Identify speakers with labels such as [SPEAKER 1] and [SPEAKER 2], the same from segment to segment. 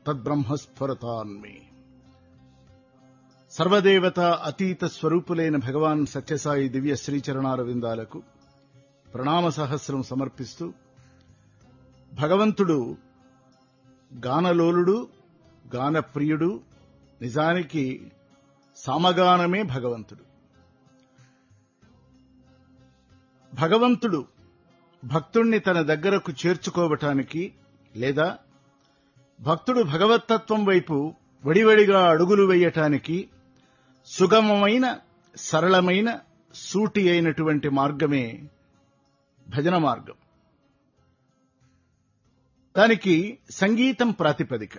[SPEAKER 1] తద్బ్రహ్మస్ఫురతాన్మే సర్వదేవత అతీత స్వరూపులైన భగవాన్ సత్యసాయి దివ్య శ్రీచరణార విందాలకు ప్రణామ సహస్రం సమర్పిస్తూ భగవంతుడు గానలోలుడు గానప్రియుడు నిజానికి సామగానమే భగవంతుడు భగవంతుడు భక్తుణ్ణి తన దగ్గరకు చేర్చుకోవటానికి లేదా భక్తుడు భగవత్తత్వం వైపు వడివడిగా అడుగులు వేయటానికి సుగమమైన సరళమైన సూటి అయినటువంటి మార్గమే భజన మార్గం దానికి సంగీతం ప్రాతిపదిక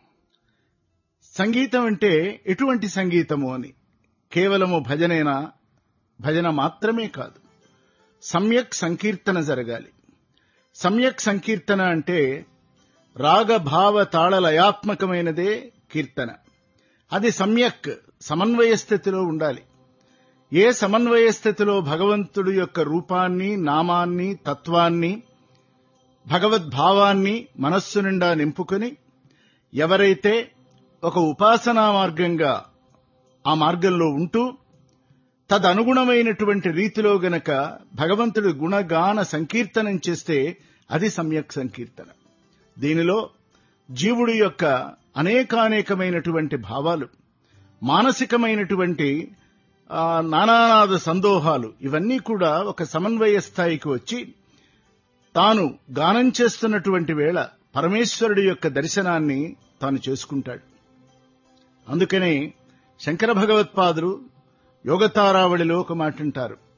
[SPEAKER 1] సంగీతం అంటే ఎటువంటి సంగీతము అని కేవలము భజనేనా భజన మాత్రమే కాదు సమ్యక్ సంకీర్తన జరగాలి సమ్యక్ సంకీర్తన అంటే రాగ భావ తాళ లయాత్మకమైనదే కీర్తన అది సమ్యక్ సమన్వయ స్థితిలో ఉండాలి ఏ సమన్వయ స్థితిలో భగవంతుడి యొక్క రూపాన్ని నామాన్ని తత్వాన్ని భగవద్భావాన్ని మనస్సు నిండా నింపుకొని ఎవరైతే ఒక ఉపాసనా మార్గంగా ఆ మార్గంలో ఉంటూ తదనుగుణమైనటువంటి రీతిలో గనక భగవంతుడి గుణగాన సంకీర్తనం చేస్తే అది సమ్యక్ సంకీర్తన దీనిలో జీవుడి యొక్క అనేకానేకమైనటువంటి భావాలు మానసికమైనటువంటి నానానాద సందోహాలు ఇవన్నీ కూడా ఒక సమన్వయ స్థాయికి వచ్చి తాను గానం చేస్తున్నటువంటి వేళ పరమేశ్వరుడి యొక్క దర్శనాన్ని తాను చేసుకుంటాడు అందుకనే శంకర భగవత్పాదులు యోగతారావళిలో ఒక మాట అంటారు